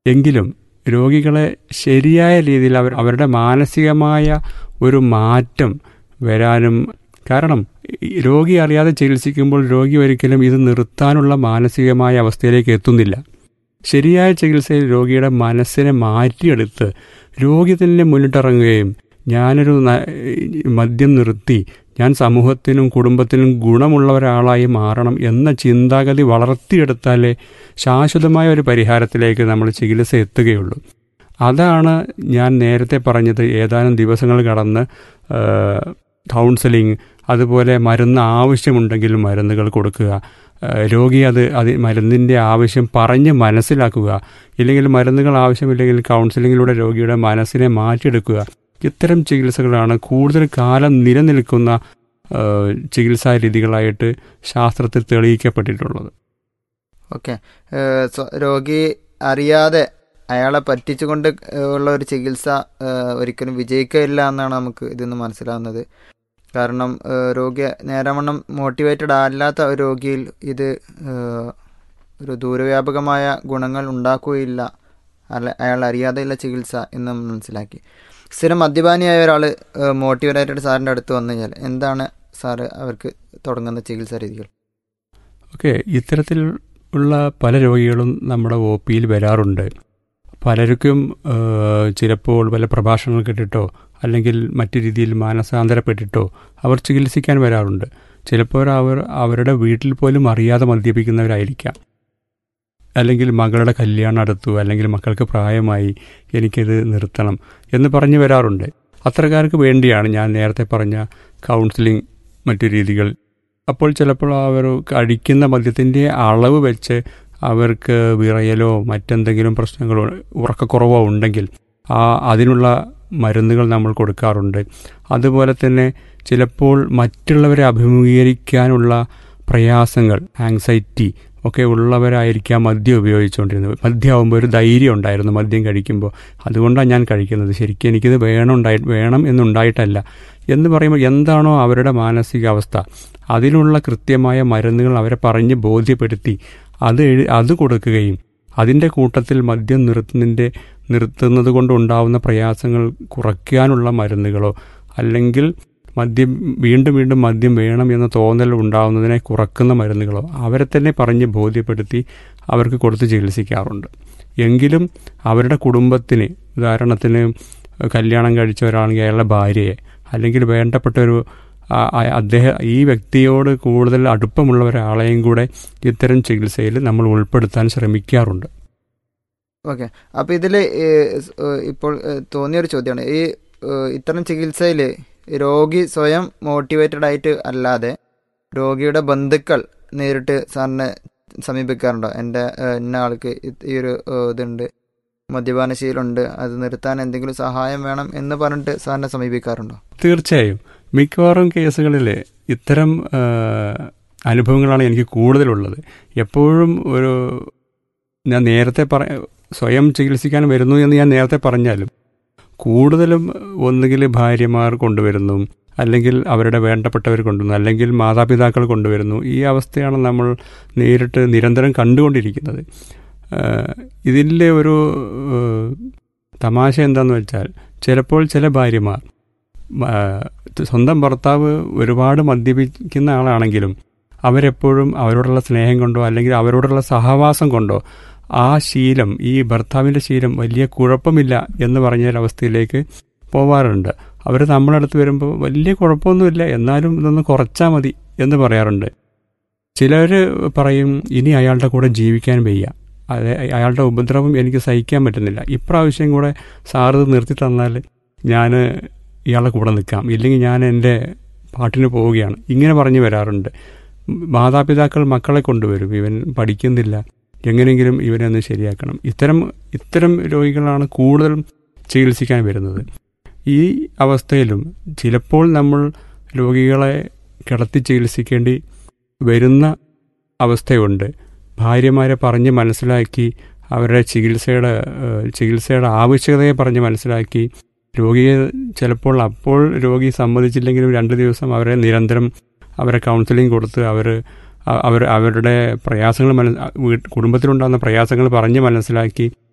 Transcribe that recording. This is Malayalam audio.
എങ്കിലും രോഗികളെ ശരിയായ രീതിയിൽ അവർ അവരുടെ മാനസികമായ ഒരു മാറ്റം വരാനും കാരണം ഈ രോഗി അറിയാതെ ചികിത്സിക്കുമ്പോൾ രോഗി ഒരിക്കലും ഇത് നിർത്താനുള്ള മാനസികമായ അവസ്ഥയിലേക്ക് എത്തുന്നില്ല ശരിയായ ചികിത്സയിൽ രോഗിയുടെ മനസ്സിനെ മാറ്റിയെടുത്ത് രോഗി തന്നെ മുന്നിട്ടിറങ്ങുകയും ഞാനൊരു ന- മദ്യം നിർത്തി ഞാൻ സമൂഹത്തിനും കുടുംബത്തിനും ഗുണമുള്ള ഒരാളായി മാറണം എന്ന ചിന്താഗതി വളർത്തിയെടുത്താലേ ശാശ്വതമായ ഒരു പരിഹാരത്തിലേക്ക് നമ്മൾ ചികിത്സ എത്തുകയുള്ളൂ അതാണ് ഞാൻ നേരത്തെ പറഞ്ഞത് ഏതാനും ദിവസങ്ങൾ കടന്ന് കൗൺസിലിംഗ് അതുപോലെ മരുന്ന് ആവശ്യമുണ്ടെങ്കിൽ മരുന്നുകൾ കൊടുക്കുക ആ, രോഗി അത് അത് മരുന്നിൻ്റെ ആവശ്യം പറഞ്ഞ് മനസ്സിലാക്കുക ഇല്ലെങ്കിൽ മരുന്നുകൾ ആവശ്യമില്ലെങ്കിൽ കൗൺസിലിങ്ങിലൂടെ രോഗിയുടെ മനസ്സിനെ മാറ്റിയെടുക്കുക ഇത്തരം ചികിത്സകളാണ് കൂടുതൽ കാലം നിലനിൽക്കുന്ന ആ, ചികിത്സാ രീതികളായിട്ട് ശാസ്ത്രത്തിൽ തെളിയിക്കപ്പെട്ടിട്ടുള്ളത് ഓക്കെ രോഗി അറിയാതെ അയാളെ പറ്റിച്ചുകൊണ്ട് ഏഹ്, ഉള്ള ഒരു ചികിത്സ ഏഹ്, ഒരിക്കലും വിജയിക്കില്ല എന്നാണ് നമുക്ക് ഇതിന്ന് മനസ്സിലാവുന്നത് കാരണം ഏഹ്, രോഗി നേരവണ്ണം മോട്ടിവേറ്റഡ് അല്ലാത്ത ഒരു രോഗിയിൽ ഇത് ഏഹ്, ഒരു ദൂരവ്യാപകമായ ഗുണങ്ങൾ ഉണ്ടാക്കുകയില്ല അല്ല അയാൾ അറിയാതെയുള്ള ചികിത്സ എന്ന് നമ്മൾ മനസ്സിലാക്കി സ്ഥിരം മദ്യപാനിയായ ഒരാൾ മോട്ടിവേറ്റഡ് സാറിൻ്റെ അടുത്ത് വന്നു കഴിഞ്ഞാൽ എന്താണ് സാറ് അവർക്ക് തുടങ്ങുന്ന ചികിത്സാ രീതികൾ ഓക്കെ ഇത്തരത്തിൽ ഉള്ള പല രോഗികളും നമ്മുടെ ഒ പിയിൽ വരാറുണ്ട് പലർക്കും ആ, ചിലപ്പോൾ പല പ്രഭാഷണങ്ങൾ കേട്ടിട്ടോ അല്ലെങ്കിൽ മറ്റു രീതിയിൽ മാനസാന്തരപ്പെട്ടിട്ടോ അവർ ചികിത്സിക്കാൻ വരാറുണ്ട് ചിലപ്പോൾ അവർ അവരുടെ വീട്ടിൽ പോലും അറിയാതെ മദ്യപിക്കുന്നവരായിരിക്കാം അല്ലെങ്കിൽ മകളുടെ കല്യാണം അടുത്തു അല്ലെങ്കിൽ മക്കൾക്ക് പ്രായമായി എനിക്കിത് നിർത്തണം എന്ന് പറഞ്ഞു വരാറുണ്ട് അത്തരക്കാർക്ക് വേണ്ടിയാണ് ഞാൻ നേരത്തെ പറഞ്ഞ കൗൺസിലിംഗ് മറ്റു രീതികൾ അപ്പോൾ ചിലപ്പോൾ അവർ കഴിക്കുന്ന മദ്യത്തിൻ്റെ അളവ് വെച്ച് അവർക്ക് വിറയലോ മറ്റെന്തെങ്കിലും പ്രശ്നങ്ങളോ ഉറക്കക്കുറവോ ഉണ്ടെങ്കിൽ ആ അതിനുള്ള മരുന്നുകൾ നമ്മൾ കൊടുക്കാറുണ്ട് അതുപോലെ തന്നെ ചിലപ്പോൾ മറ്റുള്ളവരെ അഭിമുഖീകരിക്കാനുള്ള പ്രയാസങ്ങൾ ആങ്സൈറ്റി ഒക്കെ ഉള്ളവരായിരിക്കാം മദ്യം ഉപയോഗിച്ചുകൊണ്ടിരുന്നത് മദ്യമാകുമ്പോൾ ഒരു ധൈര്യം ഉണ്ടായിരുന്നു മദ്യം കഴിക്കുമ്പോൾ അതുകൊണ്ടാണ് ഞാൻ കഴിക്കുന്നത് ശരിക്കും എനിക്കിത് വേണം ഉണ്ടായി വേണം എന്നുണ്ടായിട്ടല്ല എന്ന് പറയുമ്പോൾ എന്താണോ അവരുടെ മാനസികാവസ്ഥ അതിനുള്ള കൃത്യമായ മരുന്നുകൾ അവരെ പറഞ്ഞ് ബോധ്യപ്പെടുത്തി അത് എഴു അത് കൊടുക്കുകയും അതിൻ്റെ കൂട്ടത്തിൽ മദ്യം നിർത്തുന്നതിൻ്റെ നിർത്തുന്നത് കൊണ്ടുണ്ടാവുന്ന പ്രയാസങ്ങൾ കുറയ്ക്കാനുള്ള മരുന്നുകളോ അല്ലെങ്കിൽ മദ്യം വീണ്ടും വീണ്ടും മദ്യം വേണം എന്ന തോന്നൽ ഉണ്ടാവുന്നതിനെ കുറക്കുന്ന മരുന്നുകളോ അവരെ തന്നെ പറഞ്ഞ് ബോധ്യപ്പെടുത്തി അവർക്ക് കൊടുത്ത് ചികിത്സിക്കാറുണ്ട് എങ്കിലും അവരുടെ കുടുംബത്തിന് ഉദാഹരണത്തിന് കല്യാണം കഴിച്ച ഒരാളെങ്കിൽ അയാളുടെ ഭാര്യയെ അല്ലെങ്കിൽ വേണ്ടപ്പെട്ട ഒരു ആ- ആ- അദ്ദേഹം ഈ വ്യക്തിയോട് കൂടുതൽ അടുപ്പമുള്ള ഒരാളെയും കൂടെ ഇത്തരം ചികിത്സയിൽ നമ്മൾ ഉൾപ്പെടുത്താൻ ശ്രമിക്കാറുണ്ട് ഓക്കെ അപ്പോൾ ഇതിൽ ഇപ്പോൾ ഏഹ്, തോന്നിയൊരു ചോദ്യമാണ് ഈ ഏഹ്, ഇത്തരം ചികിത്സയിൽ രോഗി സ്വയം മോട്ടിവേറ്റഡ് ആയിട്ട് അല്ലാതെ രോഗിയുടെ ബന്ധുക്കൾ നേരിട്ട് സാറിനെ സമീപിക്കാറുണ്ടോ എൻ്റെ ഏഹ്, ഇന്ന ആൾക്ക് ഇത് ഈ ഒരു ഏഹ്, ഇതുണ്ട് മദ്യപാനശീലമുണ്ട് അത് നിർത്താൻ എന്തെങ്കിലും സഹായം വേണം എന്ന് പറഞ്ഞിട്ട് സാറിനെ സമീപിക്കാറുണ്ടോ തീർച്ചയായും മിക്കവാറും കേസുകളിൽ ഇത്തരം ആ, അനുഭവങ്ങളാണ് എനിക്ക് കൂടുതലുള്ളത് എപ്പോഴും ഒരു ഞാൻ നേരത്തെ പറ സ്വയം ചികിത്സിക്കാൻ വരുന്നു എന്ന് ഞാൻ നേരത്തെ പറഞ്ഞാലും കൂടുതലും ഒന്നുകിൽ ഭാര്യമാർ കൊണ്ടുവരുന്നു അല്ലെങ്കിൽ അവരുടെ വേണ്ടപ്പെട്ടവർ കൊണ്ടുവരുന്നു അല്ലെങ്കിൽ മാതാപിതാക്കൾ കൊണ്ടുവരുന്നു ഈ അവസ്ഥയാണ് നമ്മൾ നേരിട്ട് നിരന്തരം കണ്ടുകൊണ്ടിരിക്കുന്നത് ഇതിലെ ഒരു ആ, തമാശ എന്താണെന്ന് വെച്ചാൽ ചിലപ്പോൾ ചില ഭാര്യമാർ ആ, സ്വന്തം ഭർത്താവ് ഒരുപാട് മദ്യപിക്കുന്ന ആളാണെങ്കിലും അവരെപ്പോഴും അവരോടുള്ള സ്നേഹം കൊണ്ടോ അല്ലെങ്കിൽ അവരോടുള്ള സഹവാസം കൊണ്ടോ ആ ശീലം ഈ ഭർത്താവിൻ്റെ ശീലം വലിയ കുഴപ്പമില്ല എന്ന് പറഞ്ഞ ഒരവസ്ഥയിലേക്ക് പോവാറുണ്ട് അവർ നമ്മളടുത്ത് വരുമ്പോൾ വലിയ കുഴപ്പമൊന്നുമില്ല എന്നാലും ഇതൊന്ന് കുറച്ചാൽ മതി എന്ന് പറയാറുണ്ട് ചിലർ പറയും ഇനി അയാളുടെ കൂടെ ജീവിക്കാൻ വയ്യ അതെ അയാളുടെ ഉപദ്രവം എനിക്ക് സഹിക്കാൻ പറ്റുന്നില്ല ഇപ്രാവശ്യം കൂടെ സാറ് ഇത് നിർത്തി തന്നാൽ ഞാൻ ഇയാളുടെ കൂടെ നിൽക്കാം ഇല്ലെങ്കിൽ ഞാൻ എൻ്റെ പാട്ടിന് പോവുകയാണ് ഇങ്ങനെ പറഞ്ഞു വരാറുണ്ട് മാതാപിതാക്കൾ മക്കളെ കൊണ്ടുവരും ഇവൻ പഠിക്കുന്നില്ല എങ്ങനെയെങ്കിലും ഇവനെ ഒന്ന് ശരിയാക്കണം ഇത്തരം ഇത്തരം രോഗികളാണ് കൂടുതലും ചികിത്സിക്കാൻ വരുന്നത് ഈ അവസ്ഥയിലും ചിലപ്പോൾ നമ്മൾ രോഗികളെ കിടത്തി ചികിത്സിക്കേണ്ടി വരുന്ന അവസ്ഥയുണ്ട് ഭാര്യമാരെ പറഞ്ഞ് മനസ്സിലാക്കി അവരുടെ ചികിത്സയുടെ ഏഹ്, ചികിത്സയുടെ ആവശ്യകതയെ പറഞ്ഞ് മനസ്സിലാക്കി രോഗിയെ ചിലപ്പോൾ അപ്പോൾ രോഗി സമ്മതിച്ചില്ലെങ്കിലും രണ്ട് ദിവസം അവരെ നിരന്തരം അവരെ കൗൺസിലിംഗ് കൊടുത്ത് അവർ അവർ അവരുടെ പ്രയാസങ്ങൾ മന വീ- കുടുംബത്തിലുണ്ടാകുന്ന പ്രയാസങ്ങൾ പറഞ്ഞ് മനസ്സിലാക്കി